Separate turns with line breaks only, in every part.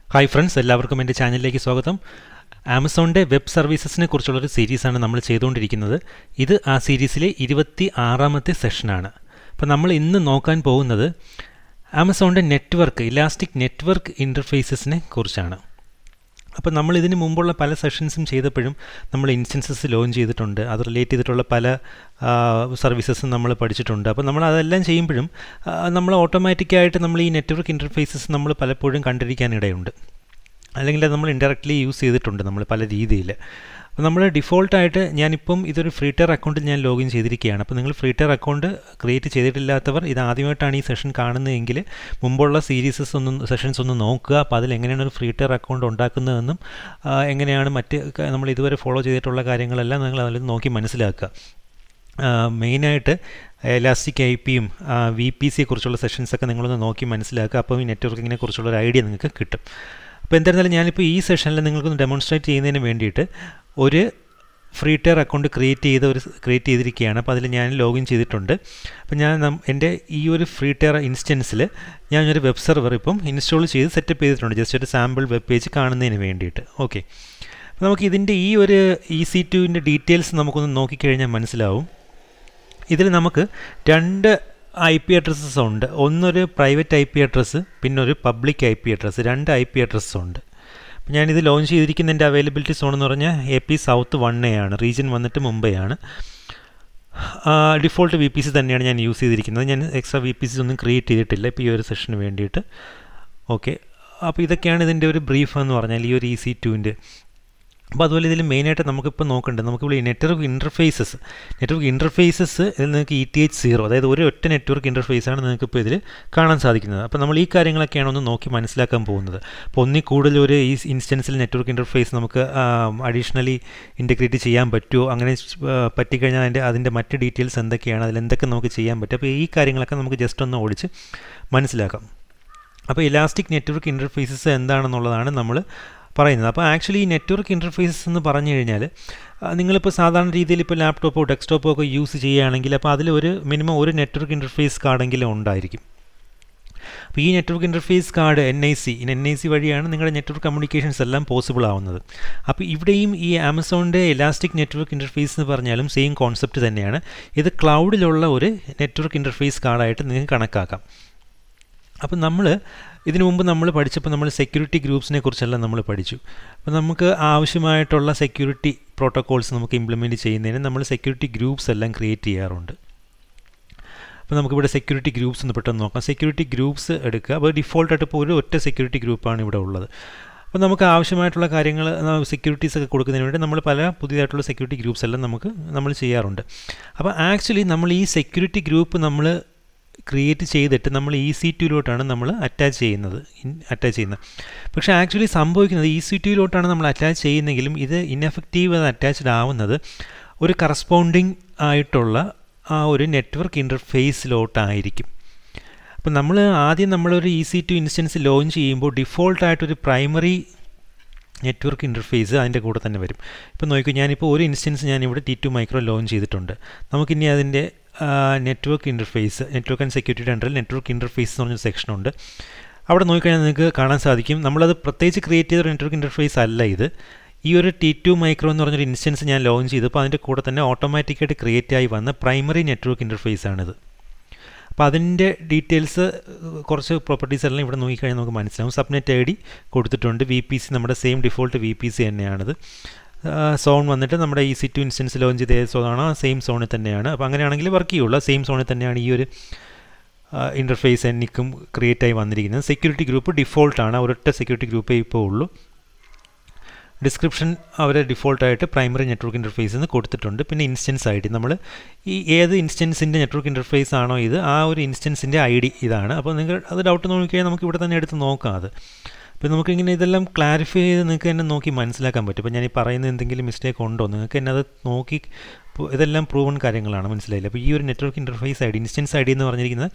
hi friends എല്ലാവർക്കും എൻ്റെ ചാനലിലേക്ക് സ്വാഗതം ആമസോണിൻ്റെ വെബ് സർവീസസിനെ കുറിച്ചുള്ളൊരു സീരീസാണ് നമ്മൾ ചെയ്തുകൊണ്ടിരിക്കുന്നത് ഇത് ആ സീരീസിലെ ഇരുപത്തി ആറാമത്തെ സെഷനാണ് അപ്പോൾ നമ്മൾ ഇന്ന് നോക്കാൻ പോകുന്നത് ആമസോണിൻ്റെ നെറ്റ്വർക്ക് ഇലാസ്റ്റിക് നെറ്റ്വർക്ക് ഇൻ്റർഫേസസിനെ കുറിച്ചാണ് അപ്പോൾ നമ്മൾ ഇതിന് മുമ്പുള്ള പല സെഷൻസും ചെയ്തപ്പോഴും നമ്മൾ ഇൻസ്റ്റൻസസ് ലോഞ്ച് ചെയ്തിട്ടുണ്ട് അത് റിലേറ്റ് ചെയ്തിട്ടുള്ള പല സർവീസസും നമ്മൾ പഠിച്ചിട്ടുണ്ട് അപ്പോൾ നമ്മൾ അതെല്ലാം ചെയ്യുമ്പോഴും നമ്മൾ ഓട്ടോമാറ്റിക്കായിട്ട് നമ്മൾ ഈ നെറ്റ്വർക്ക് ഇൻ്റർഫേസസ് നമ്മൾ പലപ്പോഴും കണ്ടിരിക്കാനിടയുണ്ട് അല്ലെങ്കിൽ അത് നമ്മൾ ഇൻഡയറക്റ്റ്ലി യൂസ് ചെയ്തിട്ടുണ്ട് നമ്മൾ പല രീതിയിൽ അപ്പോൾ നമ്മൾ ഡിഫോൾട്ടായിട്ട് ഞാനിപ്പം ഇതൊരു ഫ്രീ ടയർ അക്കൗണ്ടിൽ ഞാൻ ലോഗിൻ ചെയ്തിരിക്കുകയാണ് അപ്പോൾ നിങ്ങൾ ഫ്രീ ടയർ അക്കൗണ്ട് ക്രിയേറ്റ് ചെയ്തിട്ടില്ലാത്തവർ ഇത് ആദ്യമായിട്ടാണ് ഈ സെഷൻ കാണുന്നതെങ്കിൽ മുമ്പുള്ള സീരീസസ് ഒന്ന് സെഷൻസ് ഒന്ന് നോക്കുക അപ്പോൾ അതിൽ എങ്ങനെയാണ് ഒരു ഫ്രീ ടയർ അക്കൗണ്ട് ഉണ്ടാക്കുന്നതെന്നും എങ്ങനെയാണ് മറ്റ് നമ്മൾ ഇതുവരെ ഫോളോ ചെയ്തിട്ടുള്ള കാര്യങ്ങളെല്ലാം നിങ്ങൾ അതിൽ നോക്കി മനസ്സിലാക്കുക മെയിനായിട്ട് എലാസ്റ്റിക് ഐ പിയും വി പി സിയെ കുറിച്ചുള്ള സെഷൻസൊക്കെ നിങ്ങളൊന്ന് നോക്കി മനസ്സിലാക്കുക അപ്പോൾ ഈ നെറ്റ്വർക്കിങ്ങിനെ കുറിച്ചുള്ള ഒരു ഐഡിയ നിങ്ങൾക്ക് കിട്ടും അപ്പോൾ എന്തായിരുന്നാലും ഞാനിപ്പോൾ ഈ സെഷനിൽ നിങ്ങൾക്കൊന്ന് ഡെമോൺസ്ട്രേറ്റ് ചെയ്യുന്നതിന് വേണ്ടിയിട്ട് ഒരു ഫ്രീ ടയർ അക്കൗണ്ട് ക്രിയേറ്റ് ചെയ്ത ഒരു ക്രിയേറ്റ് ചെയ്തിരിക്കുകയാണ് അപ്പോൾ അതിൽ ഞാൻ ലോഗിൻ ചെയ്തിട്ടുണ്ട് അപ്പോൾ ഞാൻ എൻ്റെ ഈ ഒരു ഫ്രീ ടയർ ഇൻസ്റ്റൻസിൽ ഞാനൊരു വെബ് സെർവർ ഇപ്പം ഇൻസ്റ്റാൾ ചെയ്ത് സെറ്റപ്പ് ചെയ്തിട്ടുണ്ട് ജസ്റ്റ് ഒരു സാമ്പിൾ വെബ് പേജ് കാണുന്നതിന് വേണ്ടിയിട്ട് ഓക്കെ അപ്പോൾ നമുക്ക് ഇതിൻ്റെ ഈ ഒരു ഇ സി ടുവിൻ്റെ ഡീറ്റെയിൽസ് നമുക്കൊന്ന് നോക്കിക്കഴിഞ്ഞാൽ മനസ്സിലാവും ഇതിൽ നമുക്ക് രണ്ട് ഐ പി അഡ്രസ്സസ് ഉണ്ട് ഒന്നൊരു പ്രൈവറ്റ് ഐ പി അഡ്രസ്സ് പിന്നെ ഒരു പബ്ലിക് ഐ പി അഡ്രസ്സ് രണ്ട് ഐ പി അഡ്രസ്സ് ഉണ്ട് അപ്പോൾ ഞാനിത് ലോഞ്ച് ചെയ്തിരിക്കുന്നതിൻ്റെ അവൈലബിലിറ്റി സോൺ എന്ന് പറഞ്ഞാൽ A P south one A ആണ് റീജിയൻ വന്നിട്ട് മുംബൈ ആണ് ഡിഫോൾട്ട് വി പി സി തന്നെയാണ് ഞാൻ യൂസ് ചെയ്തിരിക്കുന്നത് ഞാൻ എക്സ്ട്രാ വി പി സി ഒന്നും ക്രിയേറ്റ് ചെയ്തിട്ടില്ല ഇപ്പോൾ ഈ ഒരു സെഷന് വേണ്ടിയിട്ട് ഓക്കെ അപ്പോൾ ഇതൊക്കെയാണ് ഇതിൻ്റെ ഒരു ബ്രീഫ് എന്ന് പറഞ്ഞാൽ ഈ ഒരു ഇ സി ടുവിൻ്റെ അപ്പോൾ അതുപോലെ ഇതിൽ മെയിനായിട്ട് നമുക്കിപ്പോൾ നോക്കേണ്ടത് നമുക്കിവിടെ നെറ്റ്വർക്ക് ഇൻ്റർഫേസസ് നെറ്റ്വർക്ക് ഇൻ്റർഫേസസ് ഇതിൽ നിങ്ങൾക്ക് ഇ ടി എച്ച് സീറോ അതായത് ഒരു ഒറ്റ നെറ്റ്വർക്ക് ഇൻ്റർഫേസാണ് നിങ്ങൾക്കിപ്പോൾ ഇതിൽ കാണാൻ സാധിക്കുന്നത് അപ്പോൾ നമ്മൾ ഈ കാര്യങ്ങളൊക്കെയാണ് ഒന്ന് നോക്കി മനസ്സിലാക്കാൻ പോകുന്നത് അപ്പോൾ ഒന്നിൽ കൂടുതൽ ഒരു ഈ ഇൻസ്റ്റൻസിൽ നെറ്റ്വർക്ക് ഇൻ്റർഫേസ് നമുക്ക് അഡീഷണലി ഇൻറ്റഗ്രേറ്റ് ചെയ്യാൻ പറ്റുമോ അങ്ങനെ പറ്റിക്കഴിഞ്ഞാൽ അതിൻ്റെ അതിൻ്റെ മറ്റ് ഡീറ്റെയിൽസ് എന്തൊക്കെയാണ് അതിൽ എന്തൊക്കെ നമുക്ക് ചെയ്യാൻ പറ്റും അപ്പോൾ ഈ കാര്യങ്ങളൊക്കെ നമുക്ക് ജസ്റ്റ് ഒന്ന് ഓടിച്ച് മനസ്സിലാക്കാം അപ്പോൾ ഇലാസ്റ്റിക് നെറ്റ്വർക്ക് ഇൻ്റർഫേസസ് എന്താണെന്നുള്ളതാണ് നമ്മൾ പറയുന്നത് അപ്പോൾ ആക്ച്വലി ഈ നെറ്റ്വർക്ക് ഇൻ്റർഫേസസ് എന്ന് പറഞ്ഞു കഴിഞ്ഞാൽ നിങ്ങളിപ്പോൾ സാധാരണ രീതിയിൽ ഇപ്പോൾ ലാപ്ടോപ്പോ ഡെസ്ക്ടോപ്പോ ഒക്കെ യൂസ് ചെയ്യുകയാണെങ്കിൽ അപ്പോൾ അതിൽ ഒരു മിനിമം ഒരു നെറ്റ്വർക്ക് ഇൻ്റർഫേസ് കാർഡെങ്കിലും ഉണ്ടായിരിക്കും അപ്പോൾ ഈ network interface card N I C N I C വഴിയാണ് നിങ്ങളുടെ നെറ്റ്വർക്ക് കമ്മ്യൂണിക്കേഷൻസ് എല്ലാം പോസിബിൾ ആവുന്നത് അപ്പോൾ ഇവിടെയും ഈ ആമസോണിൻ്റെ എലാസ്റ്റിക് നെറ്റ്വർക്ക് ഇൻ്റർഫേസ് എന്ന് പറഞ്ഞാലും സെയിം കോൺസെപ്റ്റ് തന്നെയാണ് ഇത് ക്ലൗഡിലുള്ള ഒരു നെറ്റ്വർക്ക് ഇൻ്റർഫേസ് കാർഡായിട്ട് നിങ്ങൾക്ക് കണക്കാക്കാം അപ്പം നമ്മൾ ഇതിനു മുമ്പ് നമ്മൾ പഠിച്ചപ്പോൾ നമ്മൾ സെക്യൂരിറ്റി ഗ്രൂപ്പ്സിനെ കുറിച്ചെല്ലാം നമ്മൾ പഠിച്ചു അപ്പോൾ നമുക്ക് ആവശ്യമായിട്ടുള്ള സെക്യൂരിറ്റി പ്രോട്ടോകോൾസ് നമുക്ക് ഇംപ്ലിമെൻറ്റ് ചെയ്യുന്നതിന് നമ്മൾ സെക്യൂരിറ്റി ഗ്രൂപ്പ്സ് എല്ലാം ക്രിയേറ്റ് ചെയ്യാറുണ്ട് അപ്പോൾ നമുക്കിവിടെ സെക്യൂരിറ്റി ഗ്രൂപ്പ്സ് ഒന്ന് പെട്ടെന്ന് നോക്കാം സെക്യൂരിറ്റി ഗ്രൂപ്പ്സ് എടുക്കുക അപ്പോൾ ഡിഫോൾട്ടായിട്ട് ഇപ്പോൾ ഒരു ഒറ്റ സെക്യൂരിറ്റി ഗ്രൂപ്പാണ് ഇവിടെ ഉള്ളത് അപ്പോൾ നമുക്ക് ആവശ്യമായിട്ടുള്ള കാര്യങ്ങൾ സെക്യൂരിറ്റീസ് ഒക്കെ കൊടുക്കുന്നതിന് വേണ്ടി നമ്മൾ പല പുതിയതായിട്ടുള്ള സെക്യൂരിറ്റി ഗ്രൂപ്പ്സ് എല്ലാം നമുക്ക് നമ്മൾ ചെയ്യാറുണ്ട് അപ്പോൾ ആക്ച്വലി നമ്മൾ ഈ സെക്യൂരിറ്റി ഗ്രൂപ്പ് നമ്മൾ ക്രിയേറ്റ് ചെയ്തിട്ട് നമ്മൾ ഇ സി ടുയിലോട്ടാണ് നമ്മൾ അറ്റാച്ച് ചെയ്യുന്നത് അറ്റാച്ച് ചെയ്യുന്നത് പക്ഷേ ആക്ച്വലി സംഭവിക്കുന്നത് ഇ സി ടുയിലോട്ടാണ് നമ്മൾ അറ്റാച്ച് ചെയ്യുന്നെങ്കിലും ഇത് ഇൻഎഫക്റ്റീവ് അത് അറ്റാച്ച്ഡ് ആവുന്നത് ഒരു കറസ്പോണ്ടിങ് ആയിട്ടുള്ള ആ ഒരു നെറ്റ്വർക്ക് ഇൻ്റർഫേസിലോട്ടായിരിക്കും അപ്പം നമ്മൾ ആദ്യം നമ്മളൊരു E C two instance launch ചെയ്യുമ്പോൾ ഡിഫോൾട്ടായിട്ടൊരു പ്രൈമറി നെറ്റ്വർക്ക് ഇൻ്റർഫേസ് അതിൻ്റെ കൂടെ തന്നെ വരും ഇപ്പോൾ നോക്കൂ ഞാനിപ്പോൾ ഒരു ഇൻസ്റ്റൻസ് ഞാനിവിടെ ടി ടു മൈക്രോ ലോഞ്ച് ചെയ്തിട്ടുണ്ട് നമുക്കിനി അതിൻ്റെ നെറ്റ്വർക്ക് ഇൻ്റർഫേസ് നെറ്റ്വർക്ക് ആൻഡ് സെക്യൂരിറ്റിയുടെ അണ്ടറിൽ നെറ്റ്വർക്ക് ഇൻ്റർഫേസ് എന്ന് പറഞ്ഞൊരു സെക്ഷനുണ്ട് അവിടെ നോക്കിക്കഴിഞ്ഞാൽ നിങ്ങൾക്ക് കാണാൻ സാധിക്കും നമ്മളത് പ്രത്യേകിച്ച് ക്രിയേറ്റ് ചെയ്ത ഒരു നെറ്റ്വർക്ക് ഇൻ്റർഫേസ് അല്ല ഇത് ഈ ഒരു ടി ടു മൈക്രോ എന്ന് പറഞ്ഞൊരു ഇൻസ്റ്റൻസ് ഞാൻ ലോഞ്ച് ചെയ്തപ്പോൾ അതിൻ്റെ കൂടെ തന്നെ ഓട്ടോമാറ്റിക്കായിട്ട് ക്രിയേറ്റ് ആയി വന്ന പ്രൈമറി നെറ്റ്വർക്ക് ഇൻ്റർഫേസ് ആണിത് അപ്പോൾ അതിൻ്റെ ഡീറ്റെയിൽസ് കുറച്ച് പ്രോപ്പർട്ടീസ് എല്ലാം ഇവിടെ നോക്കിക്കഴിഞ്ഞാൽ നമുക്ക് മനസ്സിലാവും സബ്നെറ്റ് ഐ ഡി കൊടുത്തിട്ടുണ്ട് വി പി സി നമ്മുടെ same default V P C തന്നെയാണിത് സോൺ വന്നിട്ട് നമ്മുടെ ഈ സി ടു ഇൻസ്റ്റൻസ് ലോഞ്ച് ചെയ്ത സോണാണ് സെയിം സോണിൽ തന്നെയാണ് അപ്പോൾ അങ്ങനെയാണെങ്കിൽ വർക്ക് ചെയ്യുള്ളൂ സെയിം സോണിൽ തന്നെയാണ് ഈ ഒരു ഇൻ്റർഫേസ് എനിക്കും ക്രിയേറ്റ് ആയി വന്നിരിക്കുന്നത് സെക്യൂരിറ്റി ഗ്രൂപ്പ് ഡിഫോൾട്ടാണ് ഒരൊറ്റ സെക്യൂരിറ്റി ഗ്രൂപ്പേ ഇപ്പോൾ ഉള്ളൂ ഡിസ്ക്രിപ്ഷൻ അവർ ഡിഫോൾട്ടായിട്ട് പ്രൈമറി നെറ്റ്വർക്ക് ഇൻ്റർഫേസ് എന്ന് കൊടുത്തിട്ടുണ്ട് പിന്നെ ഇൻസ്റ്റൻസ് ഐ ഡി നമ്മൾ ഈ ഏത് ഇൻസ്റ്റൻസിൻ്റെ നെറ്റ്വർക്ക് ഇൻ്റർഫേസ് ആണോ ഇത് ആ ഒരു ഇൻസ്റ്റൻസിൻ്റെ ഐ ഡി ഇതാണ് അപ്പോൾ നിങ്ങൾ അത് ഡൗട്ട് നോക്കിക്കഴിഞ്ഞാൽ നമുക്ക് ഇവിടെ തന്നെ എടുത്ത് നോക്കാം അത് അപ്പോൾ നമുക്കിങ്ങനെ ഇതെല്ലാം ക്ലാരിഫൈ ചെയ്ത് നിങ്ങൾക്ക് തന്നെ നോക്കി മനസ്സിലാക്കാൻ പറ്റും ഇപ്പോൾ ഞാൻ ഈ പറയുന്ന എന്തെങ്കിലും മിസ്റ്റേക്ക് ഉണ്ടോ നിങ്ങൾക്ക് തന്നെ അത് നോക്കി ഇതെല്ലാം പ്രൂവൺ കാര്യങ്ങളാണ് മനസ്സിലായില്ല അപ്പോൾ ഈ ഒരു network interface I D instance I D എന്ന് പറഞ്ഞിരിക്കുന്നത്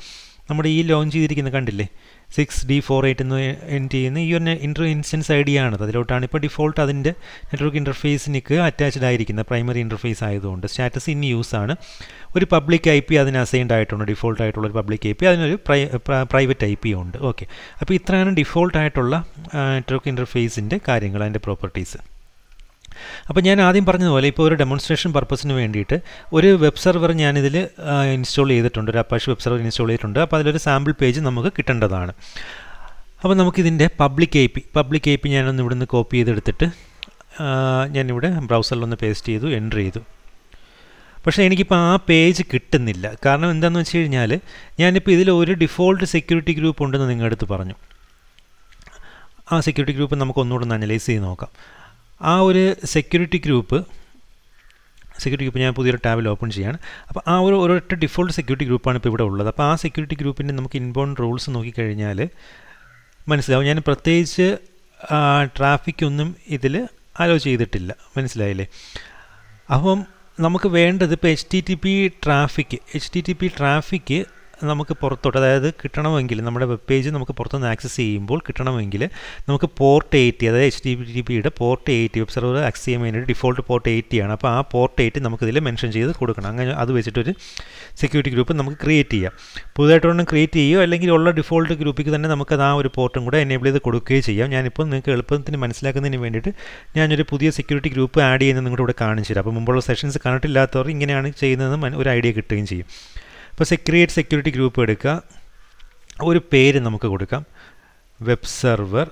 നമ്മുടെ ഈ ലോഞ്ച് ചെയ്തിരിക്കുന്ന കണ്ടില്ലേ സിക്സ് ഡി ഫോർ എയ്റ്റ് എന്ന് എൻഡ് ചെയ്യുന്ന ഈ ഒരു ഇൻ്റർ ഇൻസ്റ്റൻസ് ഐ ഡി ആണ് അതിലോട്ടാണ് ഇപ്പോൾ ഡിഫോൾട്ട് അതിൻ്റെ നെറ്റ്വർക്ക് ഇൻ്റർഫേസിലേക്ക് അറ്റാച്ച്ഡ് ആയിരിക്കുന്നത് പ്രൈമറി ഇൻ്റർഫേസ് ആയതുകൊണ്ട് സ്റ്റാറ്റസ് ഇൻ യൂസ് ആണ് ഒരു പബ്ലിക് ഐ പി അതിന് അസൈൻഡ് ആയിട്ടുണ്ട് ഡിഫോൾട്ട് ആയിട്ടുള്ള ഒരു പബ്ലിക് ഐ പി അതിനൊരു പ്രൈവറ്റ് ഐ പി ഉണ്ട് ഓക്കെ അപ്പോൾ ഇത്രയാണ് ഡിഫോൾട്ട് ആയിട്ടുള്ള നെറ്റ്വർക്ക് ഇൻ്റർഫേസിൻ്റെ കാര്യങ്ങൾ അതിൻ്റെ പ്രോപ്പർട്ടീസ് അപ്പോൾ ഞാൻ ആദ്യം പറഞ്ഞതുപോലെ ഇപ്പോൾ ഒരു ഡെമോൺസ്ട്രേഷൻ പർപ്പസിന് വേണ്ടിയിട്ട് ഒരു വെബ് സെർവർ ഞാനിതിൽ ഇൻസ്റ്റാൾ ചെയ്തിട്ടുണ്ട് ഒരു അപ്പാഷ് വെബ് സെർവർ ഇൻസ്റ്റാൾ ചെയ്തിട്ടുണ്ട് അപ്പോൾ അതിലൊരു സാമ്പിൾ പേജ് നമുക്ക് കിട്ടേണ്ടതാണ് അപ്പോൾ നമുക്കിതിൻ്റെ public I P public I P ഞാനൊന്ന് ഇവിടുന്ന് കോപ്പി ചെയ്തെടുത്തിട്ട് ഞാനിവിടെ ബ്രൗസറിലൊന്ന് പേസ്റ്റ് ചെയ്തു എൻ്റർ ചെയ്തു പക്ഷേ എനിക്കിപ്പോൾ ആ പേജ് കിട്ടുന്നില്ല കാരണം എന്താണെന്ന് വെച്ച് കഴിഞ്ഞാൽ ഞാനിപ്പോൾ ഇതിൽ ഒരു ഡിഫോൾട്ട് സെക്യൂരിറ്റി ഗ്രൂപ്പ് ഉണ്ടെന്ന് നിങ്ങളുടെ അടുത്ത് പറഞ്ഞു ആ സെക്യൂരിറ്റി ഗ്രൂപ്പ് നമുക്ക് ഒന്നുകൂടെ ഒന്ന് അനലൈസ് ചെയ്ത് നോക്കാം ആ ഒരു സെക്യൂരിറ്റി ഗ്രൂപ്പ് സെക്യൂരിറ്റി ഗ്രൂപ്പ് ഞാൻ പുതിയൊരു ടാബിൽ ഓപ്പൺ ചെയ്യാണ് അപ്പോൾ ആ ഒരു ഒരൊറ്റ ഡിഫോൾട്ട് സെക്യൂരിറ്റി ഗ്രൂപ്പാണ് ഇപ്പോൾ ഇവിടെ ഉള്ളത് അപ്പോൾ ആ സെക്യൂരിറ്റി ഗ്രൂപ്പിൻ്റെ നമുക്ക് ഇൻബോൺ റൂൾസ് നോക്കിക്കഴിഞ്ഞാൽ മനസ്സിലാവും ഞാൻ പ്രത്യേകിച്ച് ട്രാഫിക് ഒന്നും ഇതിൽ അലോ ചെയ്തിട്ടില്ല മനസ്സിലായില്ലേ അപ്പം നമുക്ക് വേണ്ടത് ഇപ്പോൾ H T T P traffic H T T P traffic നമുക്ക് പുറത്തോട്ട് അതായത് കിട്ടണമെങ്കിൽ നമ്മുടെ വെബ് പേജ് നമുക്ക് പുറത്തുനിന്ന് ആക്സസ് ചെയ്യുമ്പോൾ കിട്ടണമെങ്കിൽ നമുക്ക് പോർട്ട് എയ്റ്റി അതായത് എച്ച് ടി ടി പിയുടെ port eighty web server access ചെയ്യാൻ വേണ്ടിയിട്ട് ഡിഫോൾട്ട് പോർട്ട് എയ്റ്റി ആണ് അപ്പോൾ ആ പോർട്ട് എയ്റ്റ് നമുക്കിതിൽ മെൻഷൻ ചെയ്ത് കൊടുക്കണം അങ്ങനെ അത് വെച്ചിട്ടൊരു സെക്യൂരിറ്റി ഗ്രൂപ്പ് നമുക്ക് ക്രിയേറ്റ് ചെയ്യാം പുതുതായിട്ടൊന്നും ക്രിയേറ്റ് ചെയ്യുകയോ അല്ലെങ്കിൽ ഉള്ള ഡിഫോൾട്ട് ഗ്രൂപ്പിക്ക് തന്നെ നമുക്കത് ആ ഒരു പോർട്ടും കൂടെ എനേബിൾ ചെയ്ത് കൊടുക്കുകയോ ചെയ്യാം ഞാനിപ്പോൾ നിങ്ങൾക്ക് എളുപ്പത്തിന് മനസ്സിലാക്കുന്നതിന് വേണ്ടിയിട്ട് ഞാനൊരു പുതിയ സെക്യൂരിറ്റി ഗ്രൂപ്പ് ആഡ് ചെയ്യുന്നത് നിങ്ങളുടെ ഇവിടെ കാണിച്ചു തരാം അപ്പോൾ മുമ്പുള്ള സെഷൻസ് കണ്ടിട്ടില്ലാത്തവർ ഇങ്ങനെയാണ് ചെയ്യുന്നതെന്ന് ഒരു ഐഡിയ കിട്ടുകയും ചെയ്യും ഇപ്പോൾ സെക്രിയേറ്റ് സെക്യൂരിറ്റി ഗ്രൂപ്പ് എടുക്കുക ഒരു പേര് നമുക്ക് കൊടുക്കാം വെബ് സെർവർ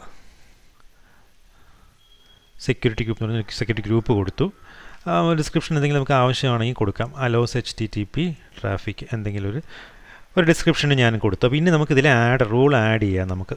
സെക്യൂരിറ്റി ഗ്രൂപ്പ് എന്ന് പറഞ്ഞാൽ സെക്യൂരിറ്റി ഗ്രൂപ്പ് കൊടുത്തു ഡിസ്ക്രിപ്ഷൻ എന്തെങ്കിലും നമുക്ക് ആവശ്യമാണെങ്കിൽ കൊടുക്കാം allows H T T P traffic എന്തെങ്കിലും ഒരു ഒരു ഡിസ്ക്രിപ്ഷൻ ഞാൻ കൊടുത്തു പിന്നെ നമുക്കിതിൽ ആഡ് റൂൾ ആഡ് ചെയ്യാം നമുക്ക്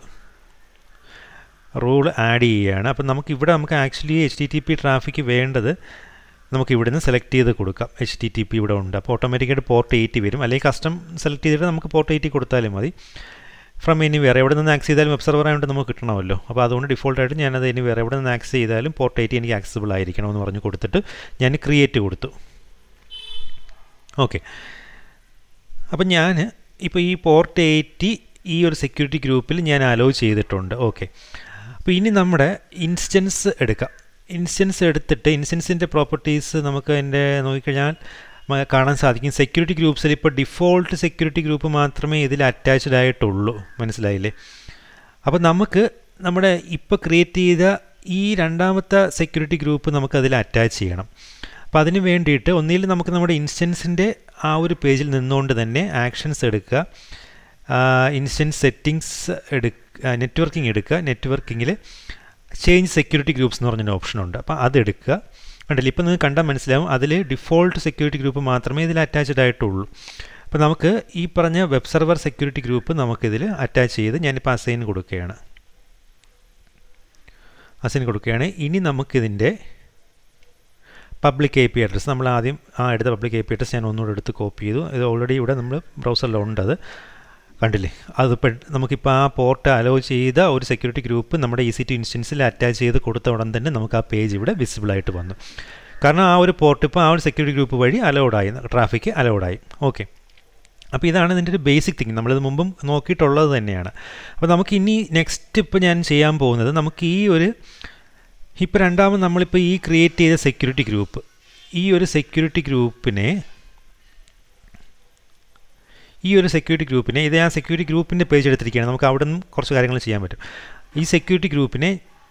റൂൾ ആഡ് ചെയ്യുകയാണ് അപ്പം നമുക്ക് ഇവിടെ നമുക്ക് actually H T T P traffic വേണ്ടത് നമുക്ക് ഇവിടുന്ന് സെലക്ട് ചെയ്ത് കൊടുക്കാം എച്ച് ടി ടി പി ഇവിടെ ഉണ്ട് അപ്പോൾ ഓട്ടോമാറ്റിക്കായിട്ട് പോർട്ട് എയ്റ്റി വരും അല്ലെങ്കിൽ കസ്റ്റം സെലക്ട് ചെയ്തിട്ട് നമുക്ക് പോർട്ട് എയ്റ്റി കൊടുത്താലും മതി ഫ്രം ഇനി വേറെ എവിടെ നിന്ന് ആക്സസ് ചെയ്താലും വെബ് സെർവർ ആയതുകൊണ്ട് നമുക്ക് കിട്ടണമല്ലോ അപ്പോൾ അതുകൊണ്ട് ഡിഫോൾട്ടായിട്ട് ഞാനത് ഇനി വേറെ എവിടെ നിന്ന് ആക്സസ് ചെയ്താലും പോർട്ട് എയ്റ്റി എനിക്ക് ആക്സസിബിൾ ആയിരിക്കണം എന്ന് പറഞ്ഞ് കൊടുത്തിട്ട് ഞാൻ ക്രിയേറ്റ് കൊടുത്തു ഓക്കെ അപ്പം ഞാൻ ഇപ്പോൾ ഈ പോർട്ട് എയ്റ്റി ഈ ഒരു സെക്യൂരിറ്റി ഗ്രൂപ്പിൽ ഞാൻ അലോ ചെയ്തിട്ടുണ്ട് ഓക്കെ അപ്പോൾ ഇനി നമ്മുടെ ഇൻസ്റ്റൻസ് എടുക്കാം ഇൻസ്റ്റൻസ് എടുത്തിട്ട് ഇൻസ്റ്റൻസിൻ്റെ പ്രോപ്പർട്ടീസ് നമുക്ക് എൻ്റെ നോക്കിക്കഴിഞ്ഞാൽ കാണാൻ സാധിക്കും സെക്യൂരിറ്റി ഗ്രൂപ്പ്സിൽ ഇപ്പോൾ ഡിഫോൾട്ട് സെക്യൂരിറ്റി ഗ്രൂപ്പ് മാത്രമേ ഇതിൽ അറ്റാച്ച്ഡ് ആയിട്ടുള്ളൂ മനസ്സിലായില്ലേ അപ്പോൾ നമുക്ക് നമ്മുടെ ഇപ്പോൾ ക്രിയേറ്റ് ചെയ്ത ഈ രണ്ടാമത്തെ സെക്യൂരിറ്റി ഗ്രൂപ്പ് നമുക്ക് അതിൽ അറ്റാച്ച് ചെയ്യണം അപ്പോൾ അതിന് വേണ്ടിയിട്ട് ഒന്നിൽ നമുക്ക് നമ്മുടെ ഇൻസ്റ്റൻസിൻ്റെ ആ ഒരു പേജിൽ നിന്നുകൊണ്ട് തന്നെ ആക്ഷൻസ് എടുക്കുക ഇൻസ്റ്റൻസ് സെറ്റിങ്സ് എടുക്കുക നെറ്റ്വർക്കിംഗ് എടുക്കുക നെറ്റ്വർക്കിങ്ങിൽ ചേഞ്ച് സെക്യൂരിറ്റി ഗ്രൂപ്പ്സ് എന്ന് പറഞ്ഞൊരു ഓപ്ഷൻ ഉണ്ട് അപ്പോൾ അത് എടുക്കുക കണ്ടില്ല ഇപ്പോൾ നിങ്ങൾക്ക് കണ്ടാൽ മനസ്സിലാവും അതിൽ ഡിഫോൾട്ട് സെക്യൂരിറ്റി ഗ്രൂപ്പ് മാത്രമേ ഇതിൽ അറ്റാച്ച്ഡ് ആയിട്ടുള്ളൂ അപ്പോൾ നമുക്ക് ഈ പറഞ്ഞ വെബ് സെർവർ സെക്യൂരിറ്റി ഗ്രൂപ്പ് നമുക്കിതിൽ അറ്റാച്ച് ചെയ്ത് ഞാനിപ്പോൾ അസൈൻ കൊടുക്കുകയാണ് അസൈൻ കൊടുക്കുകയാണ് ഇനി നമുക്കിതിൻ്റെ പബ്ലിക് എ പി അഡ്രസ്സ് നമ്മൾ ആദ്യം ആ എടുത്ത പബ്ലിക് എ പി അഡ്രസ്സ് ഞാൻ ഒന്നുകൂടെ എടുത്ത് കോപ്പി ചെയ്തു ഇത് ഓൾറെഡി ഇവിടെ നമ്മൾ ബ്രൗസറിലുണ്ട് അത് കണ്ടില്ലേ അതിപ്പോൾ നമുക്കിപ്പോൾ ആ പോർട്ട് അലോ ചെയ്ത ഒരു സെക്യൂരിറ്റി ഗ്രൂപ്പ് നമ്മുടെ ഇ സി ടി ഇൻസ്റ്റൻസിൽ അറ്റാച്ച് ചെയ്ത് കൊടുത്ത ഉടൻ തന്നെ നമുക്ക് ആ പേജ് ഇവിടെ വിസിബിളായിട്ട് വന്നു കാരണം ആ ഒരു പോർട്ട് ഇപ്പോൾ ആ ഒരു സെക്യൂരിറ്റി ഗ്രൂപ്പ് വഴി അലൗഡായി ട്രാഫിക് അലൗഡായി ഓക്കെ അപ്പോൾ ഇതാണ് ഇതിൻ്റെ ഒരു ബേസിക് തിങ് നമ്മളിത് മുമ്പും നോക്കിയിട്ടുള്ളത് തന്നെയാണ് അപ്പോൾ നമുക്ക് ഇനി നെക്സ്റ്റ് ഇപ്പോൾ ഞാൻ ചെയ്യാൻ പോകുന്നത് നമുക്ക് ഈ ഒരു ഇപ്പോൾ രണ്ടാമത് നമ്മളിപ്പോൾ ഈ ക്രിയേറ്റ് ചെയ്ത സെക്യൂരിറ്റി ഗ്രൂപ്പ് ഈ ഒരു സെക്യൂരിറ്റി ഗ്രൂപ്പിനെ ഈ ഒരു സെക്യൂരിറ്റി ഗ്രൂപ്പിനെ ഇത് ആ സെക്യൂരിറ്റി ഗ്രൂപ്പിൻ്റെ പേജ് എടുത്തിരിക്കുകയാണ് നമുക്ക് അവിടെ നിന്നും കുറച്ച് കാര്യങ്ങൾ ചെയ്യാൻ പറ്റും ഈ സെക്യൂരിറ്റി ഗ്രൂപ്പിനെ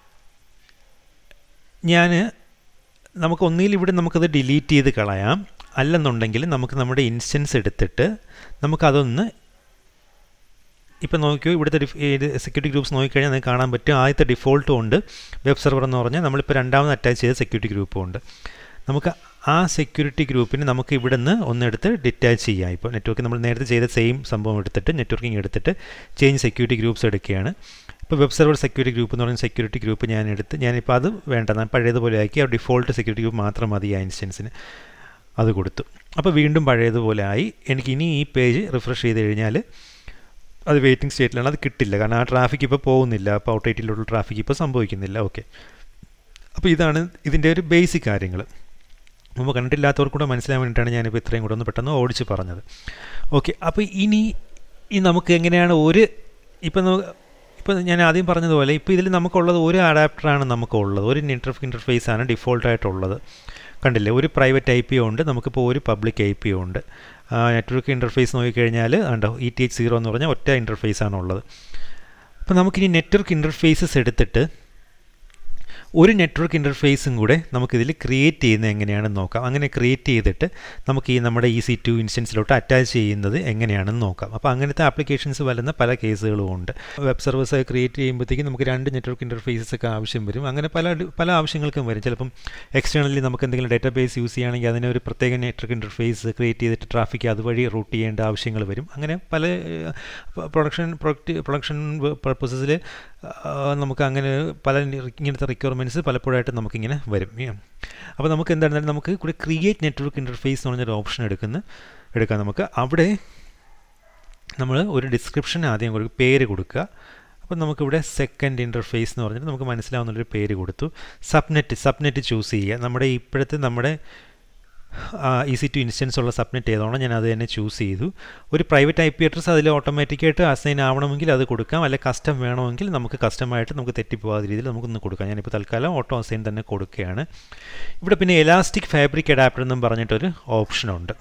ഞാൻ നമുക്ക് ഒന്നുകിൽ ഇവിടെ നമുക്കത് ഡിലീറ്റ് ചെയ്ത് കളയാം അല്ലെന്നുണ്ടെങ്കിൽ നമുക്ക് നമ്മുടെ ഇൻസ്റ്റൻസ് എടുത്തിട്ട് നമുക്കതൊന്ന് ഇപ്പം നോക്കിയോ ഇവിടുത്തെ സെക്യൂരിറ്റി ഗ്രൂപ്പ്സ് നോക്കിക്കഴിഞ്ഞാൽ നിങ്ങൾക്ക് കാണാൻ പറ്റും ആദ്യത്തെ ഡിഫോൾട്ടും ഉണ്ട് വെബ് സെർവർ എന്ന് പറഞ്ഞാൽ നമ്മളിപ്പോൾ രണ്ടാമത് അറ്റാച്ച് ചെയ്ത സെക്യൂരിറ്റി ഗ്രൂപ്പും ഉണ്ട് നമുക്ക് ആ സെക്യൂരിറ്റി ഗ്രൂപ്പിന് നമുക്ക് ഇവിടെ നിന്ന് ഒന്നെടുത്ത് ഡിറ്റാച്ച് ചെയ്യാം ഇപ്പോൾ നെറ്റ്വർക്ക് നമ്മൾ നേരത്തെ ചെയ്ത സെയിം സംഭവം എടുത്തിട്ട് നെറ്റ്വർക്കിംഗ് എടുത്തിട്ട് ചേഞ്ച് സെക്യൂരിറ്റി ഗ്രൂപ്പ്സ് എടുക്കുകയാണ് ഇപ്പോൾ വെബ് സെർവർ സെക്യൂരിറ്റി ഗ്രൂപ്പ് എന്ന് പറയുന്ന സെക്യൂരിറ്റി ഗ്രൂപ്പ് ഞാൻ എടുത്ത് ഞാനിപ്പോൾ അത് വേണ്ട ഞാൻ പഴയതുപോലെ ആക്കി ആ ഡിഫോൾട്ട് സെക്യൂരിറ്റി ഗ്രൂപ്പ് മാത്രം മതി ആ ഇൻസ്റ്റൻസിന് അത് കൊടുത്തു അപ്പോൾ വീണ്ടും പഴയതുപോലെ ആയി എനിക്ക് ഇനി ഈ പേജ് റിഫ്രഷ് ചെയ്ത് കഴിഞ്ഞാൽ അത് വെയിറ്റിംഗ് സ്റ്റേറ്റിലാണ് അത് കിട്ടില്ല കാരണം ആ ട്രാഫിക് ഇപ്പോൾ പോകുന്നില്ല അപ്പോൾ ഔട്ട്ഡേറ്റിലുള്ള ട്രാഫിക് ഇപ്പോൾ സംഭവിക്കുന്നില്ല ഓക്കെ അപ്പോൾ ഇതാണ് ഇതിൻ്റെ ഒരു ബേസിക് കാര്യങ്ങൾ മുമ്പ് കണ്ടിട്ടില്ലാത്തവർക്ക് കൂടെ മനസ്സിലാൻ വേണ്ടിയിട്ടാണ് ഞാനിപ്പോൾ ഇത്രയും കൂടെ ഒന്ന് പെട്ടെന്ന് ഓടിച്ച് പറഞ്ഞത് ഓക്കെ അപ്പോൾ ഇനി ഈ നമുക്ക് എങ്ങനെയാണ് ഒരു ഇപ്പം ഇപ്പോൾ ഞാൻ ആദ്യം പറഞ്ഞതുപോലെ ഇപ്പോൾ ഇതിൽ നമുക്കുള്ളത് ഒരു അഡാപ്റ്ററാണ് നമുക്കുള്ളത് ഒരു ഇൻ്റർ ഇൻ്റർഫേസ് ആണ് ഡിഫോൾട്ടായിട്ടുള്ളത് കണ്ടില്ലേ ഒരു പ്രൈവറ്റ് ഐ പി ഉണ്ട് നമുക്കിപ്പോൾ ഒരു പബ്ലിക് ഐ പി ഉണ്ട് നെറ്റ്വർക്ക് ഇൻ്റർഫേസ് നോക്കിക്കഴിഞ്ഞാൽ ഉണ്ടോ ഇ ടി എച്ച് സീറോ എന്ന് പറഞ്ഞാൽ ഒറ്റ ഇൻ്റർഫേസ് ആണ് ഉള്ളത് അപ്പോൾ നമുക്കിനി നെറ്റ്വർക്ക് ഇൻ്റർഫേസസ് എടുത്തിട്ട് ഒരു നെറ്റ്വർക്ക് ഇൻ്റർഫേസും കൂടെ നമുക്കിതിൽ ക്രിയേറ്റ് ചെയ്യുന്നത് എങ്ങനെയാണെന്ന് നോക്കാം അങ്ങനെ ക്രിയേറ്റ് ചെയ്തിട്ട് നമുക്ക് ഈ നമ്മുടെ ഇ സി ടു ഇൻസ്റ്റൻസിലോട്ട് അറ്റാച്ച് ചെയ്യുന്നത് എങ്ങനെയാണെന്ന് നോക്കാം അപ്പോൾ അങ്ങനത്തെ ആപ്ലിക്കേഷൻസ് വരുന്ന പല കേസുകളും ഉണ്ട് വെബ് സർവീസ് ക്രിയേറ്റ് ചെയ്യുമ്പോഴത്തേക്കും നമുക്ക് രണ്ട് നെറ്റ്വർക്ക് ഇൻ്റർഫേസസ് ഒക്കെ ആവശ്യം വരും അങ്ങനെ പല പല ആവശ്യങ്ങൾക്കും വരും ചിലപ്പം എക്സ്റ്റേണലി നമുക്ക് എന്തെങ്കിലും ഡാറ്റാബേസ് യൂസ് ചെയ്യുകയാണെങ്കിൽ അതിന് ഒരു പ്രത്യേക നെറ്റ്വർക്ക് ഇൻ്റർഫേസ് ക്രിയേറ്റ് ചെയ്തിട്ട് ട്രാഫിക് അതുവഴി റൂട്ട് ചെയ്യേണ്ട ആവശ്യങ്ങൾ വരും അങ്ങനെ പല പ്രൊഡക്ഷൻ പ്രൊഡക്റ്റ് പ്രൊഡക്ഷൻ പർപ്പസസിൽ നമുക്ക് അങ്ങനെ പല ഇങ്ങനത്തെ റിക്വയർമെൻറ്റ്സ് പലപ്പോഴായിട്ട് നമുക്കിങ്ങനെ വരും അപ്പോൾ നമുക്ക് എന്താണെന്നാലും നമുക്ക് കൂടെ ക്രിയേറ്റ് നെറ്റ്വർക്ക് ഇൻ്റർഫേസ് എന്ന് പറഞ്ഞൊരു ഓപ്ഷൻ എടുക്കുന്ന എടുക്കാം നമുക്ക് അവിടെ നമ്മൾ ഒരു ഡിസ്ക്രിപ്ഷൻ ആദ്യം ഒരു പേര് കൊടുക്കുക അപ്പോൾ നമുക്കിവിടെ സെക്കൻഡ് ഇൻ്റർഫേസ് എന്ന് പറഞ്ഞിട്ട് നമുക്ക് മനസ്സിലാവുന്നൊരു പേര് കൊടുത്തു സബ്നെറ്റ് സബ്നെറ്റ് ചൂസ് ചെയ്യുക നമ്മുടെ ഇപ്പോഴത്തെ നമ്മുടെ ഈസി ടു ഇൻസ്റ്റൻസ് ഉള്ള സബ്മിറ്റ് ചെയ്തോണം ഞാൻ അത് തന്നെ ചൂസ് ചെയ്തു ഒരു പ്രൈവറ്റ് ഐ പി അഡ്രസ് അതിൽ ഓട്ടോമാറ്റിക്കായിട്ട് അസൈൻ ആവണമെങ്കിൽ അത് കൊടുക്കാം അല്ലെ കസ്റ്റം വേണമെങ്കിൽ നമുക്ക് കസ്റ്റമായിട്ട് നമുക്ക് തെറ്റിപ്പോകാത്ത രീതിയിൽ നമുക്കൊന്ന് കൊടുക്കാം ഞാനിപ്പോൾ തൽക്കാലം ഓട്ടോ അസൈൻ തന്നെ കൊടുക്കുകയാണ് ഇവിടെ പിന്നെ എലാസ്റ്റിക് ഫാബ്രിക് അഡാപ്റ്റർ എന്നും പറഞ്ഞിട്ടൊരു ഓപ്ഷനുണ്ട്